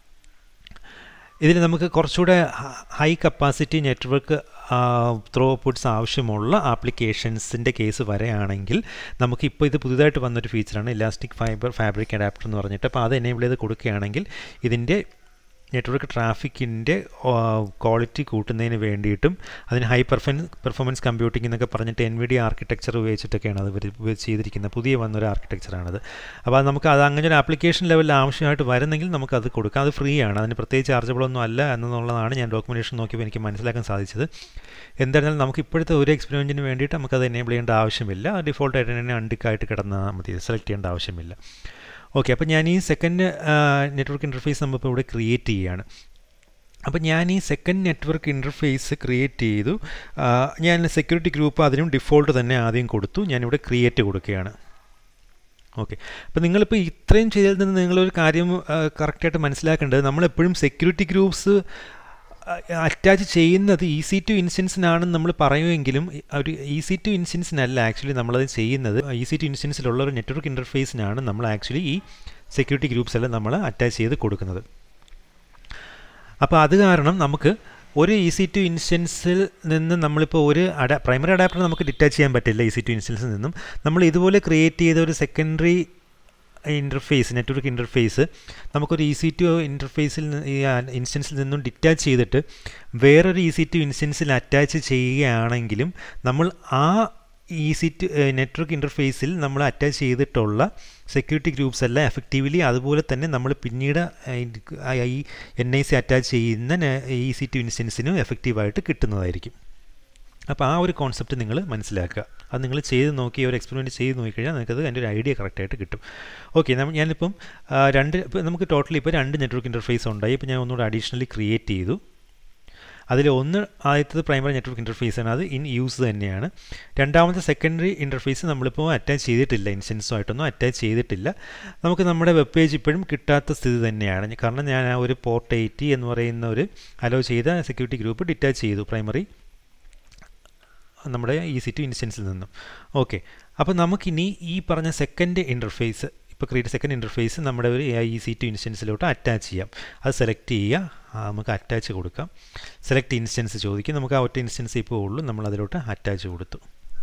ഇതിൽ നമുക്ക് കുറച്ചുകൂടെ high capacity network throughputs ആവശ്യമുള്ള ആപ്ലിക്കേഷൻസിൻ്റെ കേസ് വരെയാണെങ്കിൽ നമുക്ക് ഇപ്പോൾ ഇത് പുതുതായിട്ട് വന്നൊരു ഫീച്ചറാണ് ഇലാസ്റ്റിക് ഫൈബർ ഫാബ്രിക് അഡാപ്റ്റർ എന്ന് പറഞ്ഞിട്ട് അപ്പോൾ അത് എനേബിൾ ചെയ്ത് കൊടുക്കുകയാണെങ്കിൽ ഇതിൻ്റെ നെറ്റ്വർക്ക് ട്രാഫിക്കിൻ്റെ ക്വാളിറ്റി കൂട്ടുന്നതിന് വേണ്ടിയിട്ടും അതിന് ഹൈ പെർഫോമൻസ് പെർഫോമൻസ് കമ്പ്യൂട്ടിംഗ് എന്നൊക്കെ പറഞ്ഞിട്ട് എൻ വി ഡി ആർക്കിടെക്ചർ ഉപയോഗിച്ചിട്ടൊക്കെയാണ് അത് ചെയ്തിരിക്കുന്നത് പുതിയ വന്നൊരു ആർക്കിടെക്ചറാണത് അപ്പോൾ അത് നമുക്ക് അത് അങ്ങനെ ഒരു ആപ്ലിക്കേഷൻ ലെവലിൽ ആവശ്യമായിട്ട് വരുന്നെങ്കിൽ നമുക്കത് കൊടുക്കാം അത് ഫ്രീ ആണ് അതിന് പ്രത്യേകിച്ച് ചാർജബിളൊന്നും അല്ല എന്നുള്ളതാണ് ഞാൻ ഡോക്യുമെൻറ്റേഷൻ നോക്കിയപ്പോൾ എനിക്ക് മനസ്സിലാക്കാൻ സാധിച്ചത് എന്തായിരുന്നാലും നമുക്ക് ഇപ്പോഴത്തെ ഒരു എക്സ്പെരിമെൻറ്റിന് വേണ്ടിയിട്ട് നമുക്കത് എനേബിൾ ചെയ്യേണ്ട ആവശ്യമില്ല ഡിഫോൾട്ടായിട്ട് തന്നെ അണ്ടിക്കായിട്ട് കിടന്നാൽ മതി സെലക്ട് ചെയ്യേണ്ട ആവശ്യമില്ല ഓക്കെ അപ്പോൾ ഞാൻ ഈ സെക്കൻഡ് നെറ്റ്വർക്ക് ഇൻ്റർഫേസ് നമ്മളിപ്പോൾ ഇവിടെ ക്രിയേറ്റ് ചെയ്യുകയാണ് അപ്പോൾ ഞാൻ ഈ സെക്കൻഡ് നെറ്റ്വർക്ക് ഇൻ്റർഫേസ് ക്രിയേറ്റ് ചെയ്തു ഞാൻ സെക്യൂരിറ്റി ഗ്രൂപ്പ് അതിനും ഡിഫോൾട്ട് തന്നെ ആദ്യം കൊടുത്തു ഞാനിവിടെ ക്രിയേറ്റ് കൊടുക്കുകയാണ് ഓക്കെ അപ്പോൾ നിങ്ങളിപ്പോൾ ഇത്രയും ചെയ്തതിൽ നിന്ന് നിങ്ങളൊരു കാര്യം കറക്റ്റായിട്ട് മനസ്സിലാക്കേണ്ടത് നമ്മളെപ്പോഴും സെക്യൂരിറ്റി ഗ്രൂപ്പ്സ് അറ്റാച്ച് ചെയ്യുന്നത് ഇ സി ടു ഇൻസ്റ്റൻസിനാണെന്ന് നമ്മൾ പറയുമെങ്കിലും ഒരു ഇ സി ടു ഇൻസ്റ്റൻസിനല്ല ആക്ച്വലി നമ്മളത് ചെയ്യുന്നത് ഇ സി ടു ഇൻസ്റ്റൻസിലുള്ള ഒരു നെറ്റ്വർക്ക് ഇൻ്റർഫേസിനാണ് നമ്മൾ ആക്ച്വലി ഈ സെക്യൂരിറ്റി ഗ്രൂപ്പ്സ് എല്ലാം നമ്മൾ അറ്റാച്ച് ചെയ്ത് കൊടുക്കുന്നത് അപ്പോൾ അത് കാരണം നമുക്ക് ഒരു ഇ സി ടു ഇൻസ്റ്റൻസിൽ നിന്ന് നമ്മളിപ്പോൾ ഒരു അഡാ പ്രൈമറി അഡാപ്റ്റർ നമുക്ക് ഡിറ്റാച്ച് ചെയ്യാൻ പറ്റില്ല ഇ സി ടു ഇൻസ്റ്റൻസിൽ നിന്നും നമ്മൾ ഇതുപോലെ ക്രിയേറ്റ് ചെയ്ത ഒരു സെക്കൻഡറി ഇൻ്റർഫേസ് നെറ്റ്വർക്ക് ഇൻ്റർഫേസ് നമുക്കൊരു ഇ സി ടു ഇൻ്റർഫേസിൽ ഈ ഇൻസ്റ്റൻസിൽ നിന്നും ഡിറ്റാച്ച് ചെയ്തിട്ട് വേറൊരു ഇ സി ടു ഇൻസ്റ്റൻസിൽ അറ്റാച്ച് ചെയ്യുകയാണെങ്കിലും നമ്മൾ ആ ഇ സി ടു നെറ്റ്വർക്ക് ഇൻ്റർഫേസിൽ നമ്മൾ അറ്റാച്ച് ചെയ്തിട്ടുള്ള സെക്യൂരിറ്റി ഗ്രൂപ്പ്സ് എല്ലാം എഫക്റ്റീവ്ലി അതുപോലെ തന്നെ നമ്മൾ പിന്നീട് ഈ എൻ ഐ സി അറ്റാച്ച് ചെയ്യുന്ന ഇ സി ടു ഇൻസ്റ്റൻസിനും എഫക്റ്റീവായിട്ട് കിട്ടുന്നതായിരിക്കും അപ്പോൾ ആ ഒരു കോൺസെപ്റ്റ് നിങ്ങൾ മനസ്സിലാക്കുക അത് നിങ്ങൾ ചെയ്ത് നോക്കി ഒരു എക്സ്പെരിമെൻറ്റ് ചെയ്ത് നോക്കിക്കഴിഞ്ഞാൽ നിങ്ങൾക്കത് അതിൻ്റെ ഒരു ഐഡിയ കറക്റ്റായിട്ട് കിട്ടും ഓക്കെ ഞാനിപ്പം രണ്ട് ഇപ്പോൾ നമുക്ക് ടോട്ടലി ഇപ്പോൾ രണ്ട് നെറ്റ്വർക്ക് ഇൻ്റർഫേസ് ഉണ്ടായി ഇപ്പോൾ ഞാൻ ഒന്നുകൂടെ അഡീഷണലി ക്രിയേറ്റ് ചെയ്തു അതിൽ ഒന്ന് ആദ്യത്തത് പ്രൈമറി നെറ്റ്വർക്ക് ഇൻ്റർഫേസ് ആണ് അത് ഇൻ യൂസ് തന്നെയാണ് രണ്ടാമത്തെ സെക്കൻഡറി ഇൻ്റർഫേസ് നമ്മളിപ്പോൾ അറ്റാച്ച് ചെയ്തിട്ടില്ല ഇൻസ്റ്റൻസുമായിട്ടൊന്നും അറ്റാച്ച് ചെയ്തിട്ടില്ല നമുക്ക് നമ്മുടെ വെബ് പേജ് ഇപ്പോഴും കിട്ടാത്ത സ്ഥിതി തന്നെയാണ് കാരണം ഞാൻ ആ ഒരു പോർട്ട് എയ്റ്റി എന്ന് പറയുന്ന ഒരു അലോ ചെയ്ത സെക്യൂരിറ്റി ഗ്രൂപ്പ് ഡിറ്റാച്ച് ചെയ്തു പ്രൈമറി നമ്മുടെ ഇ സി ടു ഇൻസ്റ്റൻസിൽ നിന്നും ഓക്കെ അപ്പോൾ നമുക്കിനി ഈ പറഞ്ഞ സെക്കൻഡ് ഇൻ്റർഫേസ് ഇപ്പോൾ ക്രിയേറ്റ് സെക്കൻഡ് ഇൻ്റർഫേസ് നമ്മുടെ ഒരു ഇ സി ടു ഇൻസ്റ്റൻസിലോട്ട് അറ്റാച്ച് ചെയ്യാം അത് സെലക്ട് ചെയ്യുക നമുക്ക് അറ്റാച്ച് കൊടുക്കാം സെലക്ട് ഇൻസ്റ്റൻസ് ചോദിക്കും നമുക്ക് ആ ഒറ്റ ഇൻസ്റ്റൻസ് ഇപ്പോൾ ഉള്ളൂ നമ്മൾ അതിലോട്ട് അറ്റാച്ച് കൊടുത്തു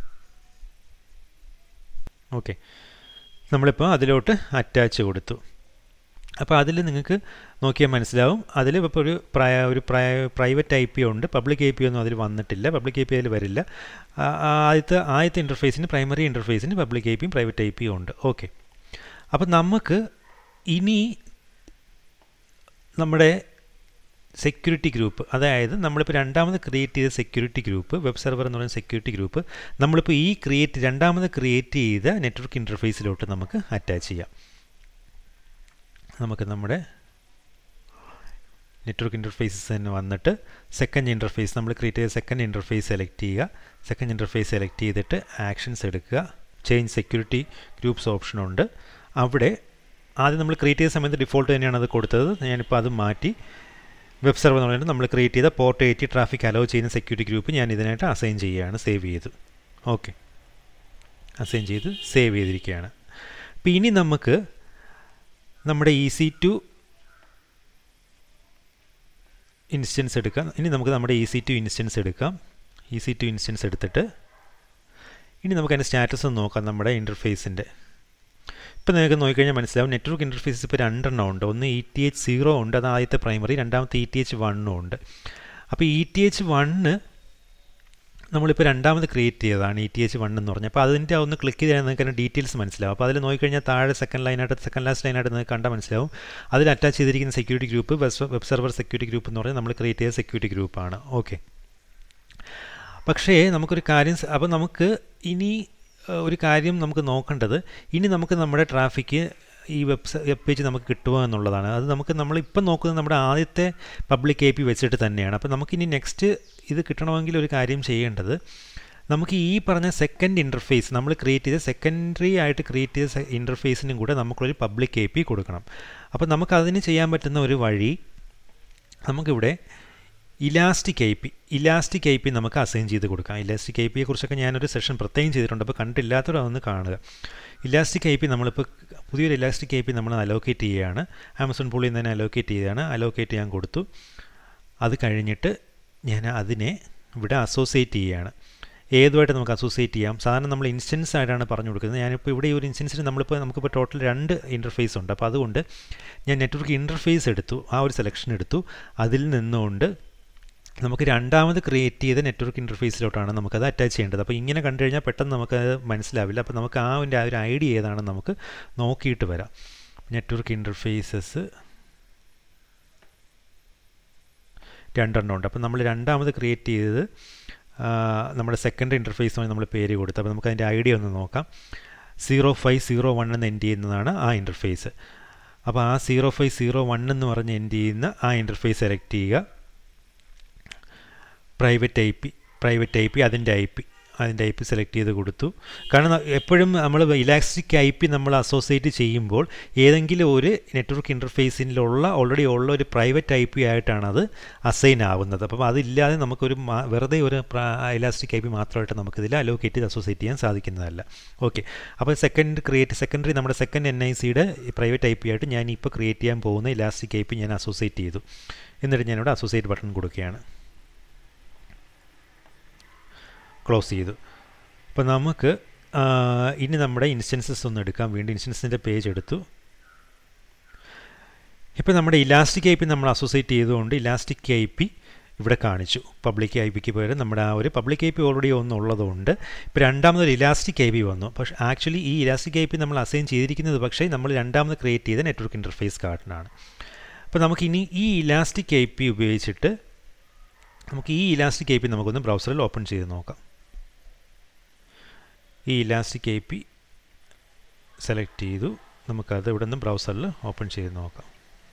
ഓക്കെ നമ്മളിപ്പോൾ അതിലോട്ട് അറ്റാച്ച് കൊടുത്തു അപ്പോൾ അതിൽ നിങ്ങൾക്ക് നോക്കിയാൽ മനസ്സിലാവും അതിൽ ഇപ്പോൾ ഒരു പ്രൈ ഒരു പ്രൈ പ്രൈവറ്റ് ഐ പി ഉണ്ട് പബ്ലിക് ഐ പി ഒന്നും അതിൽ വന്നിട്ടില്ല പബ്ലിക് ഐ പി അതിൽ വരില്ല ആദ്യത്തെ ആദ്യത്തെ ഇൻ്റർഫേസിന് പ്രൈമറി ഇൻ്റർഫേസിന് പബ്ലിക് ഐ പിയും പ്രൈവറ്റ് ഐ പിയും ഉണ്ട് ഓക്കെ അപ്പം നമുക്ക് ഇനി നമ്മുടെ സെക്യൂരിറ്റി ഗ്രൂപ്പ് അതായത് നമ്മളിപ്പോൾ രണ്ടാമത് ക്രിയേറ്റ് ചെയ്ത സെക്യൂരിറ്റി ഗ്രൂപ്പ് വെബ് സെർവർ എന്ന് പറയുന്ന സെക്യൂരിറ്റി ഗ്രൂപ്പ് നമ്മളിപ്പോൾ ഈ ക്രിയേറ്റ് രണ്ടാമത് ക്രിയേറ്റ് ചെയ്ത നെറ്റ്വർക്ക് ഇൻ്റർഫേസിലോട്ട് നമുക്ക് അറ്റാച്ച് ചെയ്യാം നമുക്ക് നമ്മുടെ നെറ്റ്വർക്ക് ഇൻ്റർഫേസസ് തന്നെ വന്നിട്ട് സെക്കൻഡ് ഇൻ്റർഫേസ് നമ്മൾ ക്രിയേറ്റ് ചെയ്ത സെക്കൻഡ് ഇൻ്റർഫേസ് സെലക്ട് ചെയ്യുക സെക്കൻഡ് ഇൻ്റർഫേസ് സെലക്ട് ചെയ്തിട്ട് ആക്ഷൻസ് എടുക്കുക ചേഞ്ച് സെക്യൂരിറ്റി ഗ്രൂപ്പ്സ് ഓപ്ഷനുണ്ട് അവിടെ ആദ്യം നമ്മൾ ക്രിയേറ്റ് ചെയ്ത സമയത്ത് ഡിഫോൾട്ട് തന്നെയാണ് അത് കൊടുത്തത് ഞാനിപ്പോൾ അത് മാറ്റി വെബ് സെർവർ എന്ന് പറയുന്നത് നമ്മൾ ക്രിയേറ്റ് ചെയ്ത പോർട്ട് എയ്റ്റി ട്രാഫിക് അലോ ചെയ്യുന്ന സെക്യൂരിറ്റി ഗ്രൂപ്പ് ഞാൻ ഇതിനായിട്ട് അസൈൻ ചെയ്യുകയാണ് സേവ് ചെയ്ത് ഓക്കെ അസൈൻ ചെയ്ത് സേവ് ചെയ്തിരിക്കുകയാണ് അപ്പോൾ ഇനി നമുക്ക് നമ്മുടെ ഇ സി ടു ഇൻസ്റ്റൻസ് എടുക്കാം ഇനി നമുക്ക് നമ്മുടെ ഇ സി ടു ഇൻസ്റ്റൻസ് എടുക്കാം ഇ സി ടു ഇൻസ്റ്റൻസ് എടുത്തിട്ട് ഇനി നമുക്ക് അതിൻ്റെ സ്റ്റാറ്റസ് ഒന്ന് നോക്കാം നമ്മുടെ ഇൻ്റർഫേസിൻ്റെ ഇപ്പോൾ നിങ്ങൾക്ക് നോക്കിക്കഴിഞ്ഞാൽ മനസ്സിലാവും നെറ്റ്വർക്ക് ഇൻ്റർഫേസ് ഇപ്പോൾ രണ്ടെണ്ണം ഉണ്ട് ഒന്ന് ഇ ടി എച്ച് സീറോ ഉണ്ട് അത് ആദ്യത്തെ പ്രൈമറി രണ്ടാമത്തെ ഇ ടി എച്ച് വണ്ണും ഉണ്ട് അപ്പോൾ ഇ ടി എച്ച് വണ്ണ് നമ്മളിപ്പോൾ രണ്ടാമത് ക്രിയേറ്റ് ചെയ്തതാണ് ഇ ടി എച്ച് വൺ എന്ന് പറഞ്ഞാൽ അപ്പോൾ അതിൻ്റെ ഒന്ന് ക്ലിക്ക് ചെയ്താൽ നിങ്ങൾക്ക് അതിൻ്റെ ഡീറ്റെയിൽസ് മനസ്സിലാവും അപ്പോൾ അതിൽ നോക്കിക്കഴിഞ്ഞാൽ താഴെ സെക്കൻഡ് ലൈനായിട്ട് സെക്കൻഡ് ലാസ്റ്റ് ലൈനായിട്ട് നിങ്ങൾക്ക് കണ്ടാൽ മനസ്സിലാവും അതിൽ അറ്റാച്ച് ചെയ്തിരിക്കുന്ന security group web server security group എന്ന് പറഞ്ഞാൽ നമ്മൾ ക്രിയേറ്റ് ചെയ്ത സെക്യൂരിറ്റി ഗ്രൂപ്പാണ് ഓക്കെ പക്ഷേ നമുക്കൊരു കാര്യം അപ്പോൾ നമുക്ക് ഇനി ഒരു കാര്യം നമുക്ക് നോക്കേണ്ടത് ഇനി നമുക്ക് നമ്മുടെ ട്രാഫിക്ക് ഈ വെബ് വെബ് പേജ് നമുക്ക് കിട്ടുക എന്നുള്ളതാണ് അത് നമുക്ക് നമ്മളിപ്പം നോക്കുന്നത് നമ്മുടെ ആദ്യത്തെ പബ്ലിക് എ പി വെച്ചിട്ട് തന്നെയാണ് അപ്പോൾ നമുക്കിനി നെക്സ്റ്റ് ഇത് കിട്ടണമെങ്കിൽ ഒരു കാര്യം ചെയ്യേണ്ടത് നമുക്ക് ഈ പറഞ്ഞ സെക്കൻഡ് ഇൻ്റർഫേസ് നമ്മൾ ക്രിയേറ്റ് ചെയ്ത സെക്കൻഡറി ആയിട്ട് ക്രിയേറ്റ് ചെയ്ത ഇൻ്റർഫേസിനും കൂടെ നമുക്കൊരു പബ്ലിക് എ പി കൊടുക്കണം അപ്പോൾ നമുക്കതിന് ചെയ്യാൻ പറ്റുന്ന ഒരു വഴി നമുക്കിവിടെ elastic I P elastic I P നമുക്ക് അസൈൻ ചെയ്ത് കൊടുക്കാം ഇലാസ്റ്റിക് ഐ പിയെ കുറിച്ചൊക്കെ ഞാനൊരു സെഷൻ പ്രത്യേകം ചെയ്തിട്ടുണ്ട് അപ്പോൾ കണ്ടില്ലാത്തവർ അതൊന്ന് കാണുക ഇലാസ്റ്റിക് ഐ പി നമ്മളിപ്പോൾ പുതിയൊരു ഇലാസ്റ്റിക് ഐ പി നമ്മൾ അലോക്കേറ്റ് ചെയ്യുകയാണ് ആമസോൺ പുള്ളിൽ നിന്ന് തന്നെ അലോക്കേറ്റ് ചെയ്യുകയാണ് അലോക്കേറ്റ് ചെയ്യാൻ കൊടുത്തു അത് കഴിഞ്ഞിട്ട് ഞാൻ അതിനെ ഇവിടെ അസോസിയേറ്റ് ചെയ്യുകയാണ് ഏതുമായിട്ട് നമുക്ക് അസോസിയേറ്റ് ചെയ്യാം സാധാരണ നമ്മൾ ഇൻസ്റ്റൻസ് ആയിട്ടാണ് പറഞ്ഞു കൊടുക്കുന്നത് ഞാനിപ്പോൾ ഇവിടെ ഒരു ഇൻസ്റ്റൻസിന് നമ്മളിപ്പോൾ നമുക്കിപ്പോൾ ടോട്ടൽ രണ്ട് ഇൻ്റർഫേസ് ഉണ്ട് അപ്പോൾ അതുകൊണ്ട് ഞാൻ നെറ്റ്വർക്ക് ഇൻ്റർഫേസ് എടുത്തു ആ ഒരു സെലക്ഷൻ എടുത്തു അതിൽ നിന്നുകൊണ്ട് നമുക്ക് രണ്ടാമത് ക്രിയേറ്റ് ചെയ്ത നെറ്റ്വർക്ക് ഇൻ്റർഫേസിലോട്ടാണ് നമുക്കത് അറ്റാച്ച് ചെയ്യേണ്ടത് അപ്പോൾ ഇങ്ങനെ കണ്ടു കഴിഞ്ഞാൽ പെട്ടെന്ന് നമുക്കത് മനസ്സിലാവില്ല അപ്പോൾ നമുക്ക് ആ ഒരു ആ ഒരു ഐഡിയ ഏതാണെന്ന് നമുക്ക് നോക്കിയിട്ട് വരാം നെറ്റ്വർക്ക് ഇൻ്റർഫേസസ് രണ്ടെണ്ണം ഉണ്ട് അപ്പോൾ നമ്മൾ രണ്ടാമത് ക്രിയേറ്റ് ചെയ്തത് നമ്മുടെ സെക്കൻഡ് ഇൻ്റർഫേസുമായി നമ്മൾ പേര് കൊടുത്തു അപ്പോൾ നമുക്ക് അതിൻ്റെ ഐഡിയ ഒന്ന് നോക്കാം സീറോ ഫൈവ് സീറോ വൺ എന്ന് എൻഡ് ചെയ്യുന്നതാണ് ആ ഇൻ്റർഫേസ് അപ്പോൾ ആ സീറോ ഫൈവ് സീറോ വൺ എന്ന് പറഞ്ഞ് എൻഡ് ചെയ്യുന്ന ആ ഇൻ്റർഫേസ് സെലക്ട് ചെയ്യുക private I P private I P അതിൻ്റെ ഐ പി അതിൻ്റെ ഐ പി സെലക്ട് ചെയ്ത് കൊടുത്തു കാരണം എപ്പോഴും നമ്മൾ ഇലാസ്റ്റിക് ഐ പി നമ്മൾ അസോസിയേറ്റ് ചെയ്യുമ്പോൾ ഏതെങ്കിലും ഒരു നെറ്റ്വർക്ക് ഇൻ്റർഫേസിലുള്ള ഓൾറെഡി ഉള്ള ഒരു പ്രൈവറ്റ് ഐ പി ആയിട്ടാണ് അത് അസൈൻ ആവുന്നത് അപ്പം അതില്ലാതെ നമുക്കൊരു വെറുതെ ഒരു ഇലാസ്റ്റിക് ഐ പി മാത്രമായിട്ട് നമുക്കിതിൽ അലോക്കേറ്റ് ചെയ്ത് അസോസിയേറ്റ് ചെയ്യാൻ സാധിക്കുന്നതല്ല ഓക്കെ അപ്പോൾ സെക്കൻഡ് ക്രിയേറ്റ് സെക്കൻഡറി നമ്മുടെ സെക്കൻഡ് എൻ ഐ സിയുടെ പ്രൈവറ്റ് ഐ പി ആയിട്ട് ഞാൻ ഇപ്പോൾ ക്രിയേറ്റ് ചെയ്യാൻ പോകുന്ന ഇലാസ്റ്റിക് ഐ പി ഞാൻ അസോസിയേറ്റ് ചെയ്തു എന്നിട്ട് ഞാനിവിടെ അസോസിയേറ്റ് ബട്ടൺ കൊടുക്കുകയാണ് ക്ലോസ് ചെയ്തു അപ്പോൾ നമുക്ക് ഇനി നമ്മുടെ ഇൻസ്റ്റൻസസ് ഒന്ന് എടുക്കാം വീണ്ടും ഇൻസ്റ്റൻസിൻ്റെ പേജ് എടുത്തു ഇപ്പോൾ നമ്മുടെ ഇലാസ്റ്റിക് ഐ പി നമ്മൾ അസോസിയേറ്റ് ചെയ്തുകൊണ്ട് ഇലാസ്റ്റിക് ഐ പി ഇവിടെ കാണിച്ചു പബ്ലിക് ഐ പിക്ക് പകരം നമ്മുടെ ആ ഒരു പബ്ലിക് ഐ പി ഓൾറെഡി ഒന്നുള്ളതുകൊണ്ട് ഇപ്പോൾ രണ്ടാമതൊരു ഇലാസ്റ്റിക് ഐ പി വന്നു പക്ഷേ ആക്ച്വലി ഈ ഇലാസ്റ്റിക് ഐ പി നമ്മൾ അസൈൻ ചെയ്തിരിക്കുന്നത് പക്ഷേ നമ്മൾ രണ്ടാമത് ക്രിയേറ്റ് ചെയ്ത നെറ്റ്വർക്ക് ഇൻ്റർഫേസ് കാർഡിനാണ് അപ്പോൾ നമുക്കിനി ഈ ഇലാസ്റ്റിക് ഐ പി ഉപയോഗിച്ചിട്ട് നമുക്ക് ഈ ഇലാസ്റ്റിക് ഐ പി നമുക്കൊന്ന് ബ്രൗസറിൽ ഓപ്പൺ ചെയ്ത് നോക്കാം ഈ ഇലാസ്റ്റിക് ഐ പി സെലക്ട് ചെയ്തു നമുക്കത് ഇവിടെ നിന്ന് ബ്രൗസറിൽ ഓപ്പൺ ചെയ്ത് നോക്കാം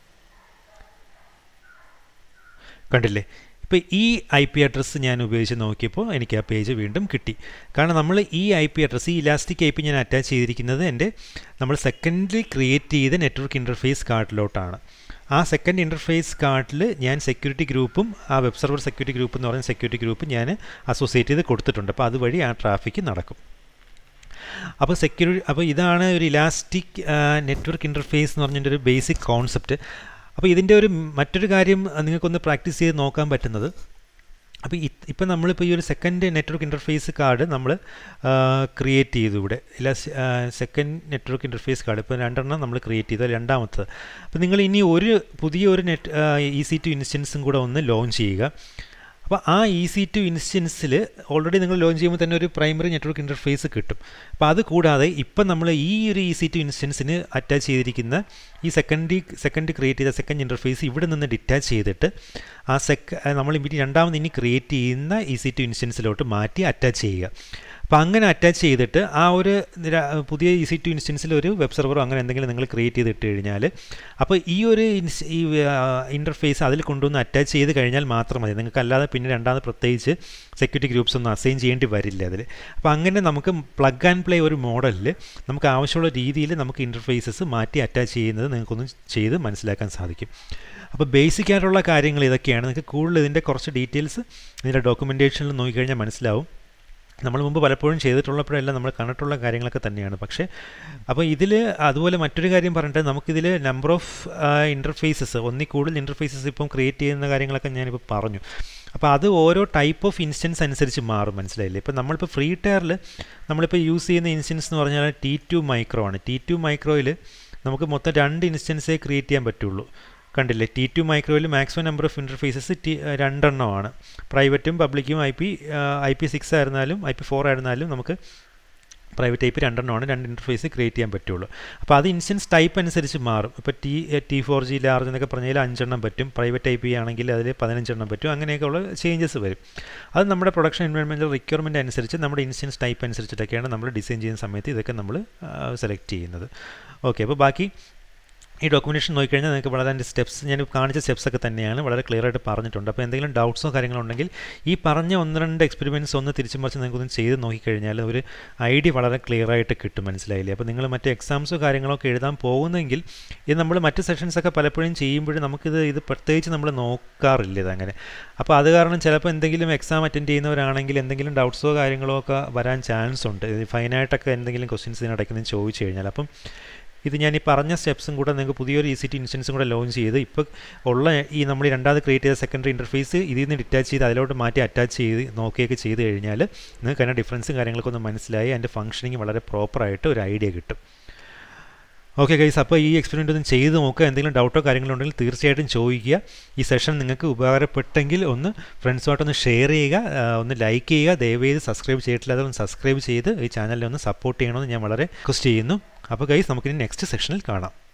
കണ്ടില്ലേ ഇപ്പോൾ ഈ ഐ പി അഡ്രസ്സ് ഞാൻ ഉപയോഗിച്ച് നോക്കിയപ്പോൾ എനിക്ക് ആ പേജ് വീണ്ടും കിട്ടി കാരണം നമ്മൾ ഈ ഐ പി അഡ്രസ്സ് ഈ ഇലാസ്റ്റിക് ഐ പി ഞാൻ അറ്റാച്ച് ചെയ്തിരിക്കുന്നത് എൻ്റെ നമ്മൾ സെക്കൻഡറി ക്രിയേറ്റ് ചെയ്ത നെറ്റ്വർക്ക് ഇൻ്റർഫേസ് കാർഡിലോട്ടാണ് ആ സെക്കൻഡ് ഇൻ്റർഫേസ് കാർഡിൽ ഞാൻ സെക്യൂരിറ്റി ഗ്രൂപ്പും ആ വെബ് സെർവർ സെക്യൂരിറ്റി ഗ്രൂപ്പ് എന്ന് പറയുന്ന സെക്യൂരിറ്റി ഗ്രൂപ്പ് ഞാൻ അസോസിയേറ്റ് ചെയ്ത് കൊടുത്തിട്ടുണ്ട് അപ്പോൾ അതുവഴി ആ ട്രാഫിക്ക് നടക്കും അപ്പോൾ സെക്യൂരിറ്റി അപ്പോൾ ഇതാണ് ഒരു ഇലാസ്റ്റിക് നെറ്റ്വർക്ക് ഇൻ്റർഫേസ് എന്ന് പറഞ്ഞതിൻ്റെ ഒരു ബേസിക് കോൺസെപ്റ്റ് അപ്പോൾ ഇതിൻ്റെ ഒരു മറ്റൊരു കാര്യം നിങ്ങൾക്കൊന്ന് പ്രാക്ടീസ് ചെയ്ത് നോക്കാൻ പറ്റുന്നത് അപ്പോൾ ഇപ്പം നമ്മളിപ്പോൾ ഈ ഒരു സെക്കൻഡ് നെറ്റ്വർക്ക് ഇൻ്റർഫേസ് കാർഡ് നമ്മൾ ക്രിയേറ്റ് ചെയ്തു ഇവിടെ ഇല്ല സെക്കൻഡ് നെറ്റ്വർക്ക് ഇൻ്റർഫേസ് കാർഡ് ഇപ്പോൾ രണ്ടെണ്ണം നമ്മൾ ക്രിയേറ്റ് ചെയ്തു രണ്ടാമത്തത് അപ്പോൾ നിങ്ങൾ ഇനി ഒരു പുതിയ ഒരു നെറ്റ് ഇ സി ടു ഇൻസ്റ്റൻസും കൂടെ ഒന്ന് ലോഞ്ച് ചെയ്യുക അപ്പോൾ ആ ഇ സി ടു ഇൻസ്റ്റൻസിൽ ഓൾറെഡി നിങ്ങൾ ലോഞ്ച് ചെയ്യുമ്പോൾ തന്നെ ഒരു പ്രൈമറി നെറ്റ്വർക്ക് ഇൻ്റർഫേസ് കിട്ടും അപ്പോൾ അത് കൂടാതെ ഇപ്പം നമ്മൾ ഈ ഒരു ഇ സി ടു ഇൻസ്റ്റൻസിന് അറ്റാച്ച് ചെയ്തിരിക്കുന്ന ഈ സെക്കൻഡ് സെക്കൻഡ് ക്രിയേറ്റ് ചെയ്ത സെക്കൻഡ് ഇൻ്റർഫേസ് ഇവിടെ നിന്ന് ഡിറ്റാച്ച് ചെയ്തിട്ട് ആ സെക്ക നമ്മൾ ഇനി രണ്ടാമത് ഇനി ക്രിയേറ്റ് ചെയ്യുന്ന ഇ സി ടു ഇൻസ്റ്റൻസിലോട്ട് മാറ്റി അറ്റാച്ച് ചെയ്യുക അപ്പോൾ അങ്ങനെ അറ്റാച്ച് ചെയ്തിട്ട് ആ ഒരു പുതിയ ഇ സി ടു ഇൻസ്റ്റൻസിൽ ഒരു വെബ് സെർവറോ അങ്ങനെ എന്തെങ്കിലും നിങ്ങൾ ക്രിയേറ്റ് ചെയ്തിട്ട് കഴിഞ്ഞാൽ അപ്പോൾ ഈ ഒരു ഈ ഇൻ്റർഫേസ് അതിൽ കൊണ്ടുവന്ന് അറ്റാച്ച് ചെയ്ത് കഴിഞ്ഞാൽ മാത്രം മതി നിങ്ങൾക്ക് അല്ലാതെ പിന്നെ രണ്ടാമത് പ്രത്യേകിച്ച് സെക്യൂരിറ്റി ഗ്രൂപ്പ്സ് ഒന്നും അസൈൻ ചെയ്യേണ്ടി വരില്ല അതിൽ അപ്പോൾ അങ്ങനെ നമുക്ക് പ്ലഗ് ആൻഡ് പ്ലേ ഒരു മോഡലിൽ നമുക്ക് ആവശ്യമുള്ള രീതിയിൽ നമുക്ക് ഇൻ്റർഫേസസ് മാറ്റി അറ്റാച്ച് ചെയ്യുന്നത് നിങ്ങൾക്കൊന്ന് ചെയ്ത് മനസ്സിലാക്കാൻ സാധിക്കും അപ്പോൾ ബേസിക് ആയിട്ടുള്ള കാര്യങ്ങൾ ഇതൊക്കെയാണ് നിങ്ങൾക്ക് കൂടുതൽ ഇതിൻ്റെ കുറച്ച് ഡീറ്റെയിൽസ് ഇതിൻ്റെ ഡോക്യുമെൻറ്റേഷനിൽ നോക്കിക്കഴിഞ്ഞാൽ മനസ്സിലാവും നമ്മൾ മുമ്പ് പലപ്പോഴും ചെയ്തിട്ടുള്ളപ്പോഴെല്ലാം നമ്മൾ കണ്ടിട്ടുള്ള കാര്യങ്ങളൊക്കെ തന്നെയാണ് പക്ഷേ അപ്പോൾ ഇതിൽ അതുപോലെ മറ്റൊരു കാര്യം പറഞ്ഞിട്ട് നമുക്കിതിൽ നമ്പർ ഓഫ് ഇൻ്റർഫേസസ് ഒന്നിൽ കൂടുതൽ ഇൻ്റർഫേസസ് ഇപ്പം ക്രിയേറ്റ് ചെയ്യുന്ന കാര്യങ്ങളൊക്കെ ഞാനിപ്പോൾ പറഞ്ഞു അപ്പോൾ അത് ഓരോ ടൈപ്പ് ഓഫ് ഇൻസ്റ്റൻസ് അനുസരിച്ച് മാറും മനസ്സിലായില്ലേ ഇപ്പോൾ നമ്മളിപ്പോൾ ഫ്രീ ടയറിൽ നമ്മളിപ്പോൾ യൂസ് ചെയ്യുന്ന ഇൻസ്റ്റൻസ് എന്ന് പറഞ്ഞാൽ ടി ടു മൈക്രോ ആണ് ടി ടു മൈക്രോയിൽ നമുക്ക് മൊത്തം രണ്ട് ഇൻസ്റ്റൻസേ ക്രിയേറ്റ് ചെയ്യാൻ പറ്റുള്ളൂ കണ്ടില്ലേ ടി ടു മൈക്രോയിൽ maximum number of interfaces T രണ്ടെണ്ണമാണ് പ്രൈവറ്റും പബ്ലിക്കും I P I P six ആയിരുന്നാലും ഐ പി ഫോർ ആയിരുന്നാലും നമുക്ക് പ്രൈവറ്റ് ഐ പി രണ്ടെണ്ണമാണ് രണ്ട് ഇൻ്റർഫേസ് ക്രിയേറ്റ് ചെയ്യാൻ പറ്റുള്ളൂ അപ്പോൾ അത് ഇൻസ്റ്റൻസ് ടൈപ്പ് അനുസരിച്ച് മാറും ഇപ്പോൾ T T four G large എന്നൊക്കെ പറഞ്ഞാൽ അഞ്ചെണ്ണം പറ്റും പ്രൈവറ്റ് ഐ പി ആണെങ്കിൽ അതിൽ പതിനഞ്ചെണ്ണം പറ്റും അങ്ങനെയൊക്കെയുള്ള ചേഞ്ചസ് വരും അത് നമ്മുടെ പ്രൊഡക്ഷൻ എൻവയോൺമെൻറ്റൽ റിക്വയർമെൻറ്റ് അനുസരിച്ച് നമ്മുടെ ഇൻസ്റ്റൻസ് ടൈപ്പ് അനുസരിച്ചിട്ടൊക്കെയാണ് നമ്മൾ ഡിസൈൻ ചെയ്യുന്ന സമയത്ത് ഇതൊക്കെ നമ്മൾ സെലക്ട് ചെയ്യുന്നത് ഓക്കെ അപ്പോൾ ബാക്കി ഈ ഡോക്യുമെൻറ്റേഷൻ നോക്കിക്കഴിഞ്ഞാൽ നിങ്ങൾക്ക് വളരെ അതിൻ്റെ സ്റ്റെപ്സ് ഞാൻ കാണിച്ച സ്റ്റെപ്സ് ഒക്കെ തന്നെയാണ് വളരെ ക്ലിയർ ആയിട്ട് പറഞ്ഞിട്ടുണ്ട് അപ്പോൾ എന്തെങ്കിലും ഡൗട്ട്സോ കാര്യങ്ങളോ ഉണ്ടെങ്കിൽ ഈ പറഞ്ഞ ഒന്ന് രണ്ട് എക്സ്പെരിമെൻറ്റ്സ് ഒന്ന് തിരിച്ചും മറിച്ച് നിങ്ങൾക്കൊന്ന് ചെയ്ത് നോക്കിക്കഴിഞ്ഞാൽ ഒരു ഐഡിയ വളരെ ക്ലിയർ ആയിട്ട് കിട്ടും മനസ്സിലായില്ലേ അപ്പോൾ നിങ്ങൾ മറ്റ് എക്സാംസോ കാര്യങ്ങളോ ഒക്കെ എഴുതാൻ പോകുന്നെങ്കിൽ ഇത് നമ്മൾ മറ്റ് സെഷൻസൊക്കെ പലപ്പോഴും ചെയ്യുമ്പോഴും നമുക്കിത് ഇത് പ്രത്യേകിച്ച് നമ്മൾ നോക്കാറില്ല ഇതങ്ങനെ അപ്പോൾ അത് കാരണം ചിലപ്പോൾ എന്തെങ്കിലും എക്സാം അറ്റൻഡ് ചെയ്യുന്നവരാണെങ്കിൽ എന്തെങ്കിലും ഡൗട്ട്സോ കാര്യങ്ങളോ ഒക്കെ വരാൻ ചാൻസ് ഉണ്ട് ഫൈനായിട്ടൊക്കെ എന്തെങ്കിലും ക്വസ്റ്റ്യൻസ് ഇതിനിടയ്ക്ക് നിന്ന് ചോദിച്ചു കഴിഞ്ഞാൽ അപ്പം ഇത് ഞാൻ ഈ പറഞ്ഞ സ്റ്റെപ്സും കൂടെ നിങ്ങൾക്ക് പുതിയൊരു ഇ സി ടി ഇൻസ്റ്റൻസും കൂടെ ലോഞ്ച് ചെയ്ത് ഇപ്പോൾ ഉള്ള ഈ നമ്മൾ ഈ രണ്ടാമത് ക്രിയേറ്റ് ചെയ്ത സെക്കൻഡറി ഇൻ്റർഫേസ് ഇതിൽ നിന്ന് ഡിറ്റാച്ച് ചെയ്ത് അതിലോട്ട് മാറ്റി അറ്റാച്ച് ചെയ്ത് നോക്കിയൊക്കെ ചെയ്ത് കഴിഞ്ഞാൽ നിങ്ങൾക്ക് അതിൻ്റെ ഡിഫറൻസും കാര്യങ്ങളൊക്കെ ഒന്ന് മനസ്സിലായി അതിൻ്റെ ഫംഗ്ഷനിങ് വളരെ പ്രോപ്പറായിട്ട് ഒരു ഐഡിയ കിട്ടും ഓക്കെ ഗൈസ് അപ്പോൾ ഈ എക്സ്പെരിമെൻ്റ് ഒന്ന് ചെയ്ത് നോക്കുക എന്തെങ്കിലും ഡൗട്ടോ കാര്യങ്ങളോ ഉണ്ടെങ്കിൽ തീർച്ചയായിട്ടും ചോദിക്കുക ഈ സെഷൻ നിങ്ങൾക്ക് ഉപകാരപ്പെട്ടെങ്കിൽ ഒന്ന് ഫ്രണ്ട്സുമായിട്ടൊന്ന് ഷെയർ ചെയ്യുക ഒന്ന് ലൈക്ക് ചെയ്യുക ദയവേത് സബ്സ്ക്രൈബ് ചെയ്തിട്ടില്ലാതെ ഒന്ന് സബ്സ്ക്രൈബ് ചെയ്ത് ഈ ചാനലിനെ ഒന്ന് സപ്പോർട്ട് ചെയ്യണമെന്ന് ഞാൻ വളരെ റിക്വസ്റ്റ് ചെയ്യുന്നു അപ്പോൾ ഗൈസ് നമുക്കിനി നെക്സ്റ്റ് സെക്ഷനിൽ കാണാം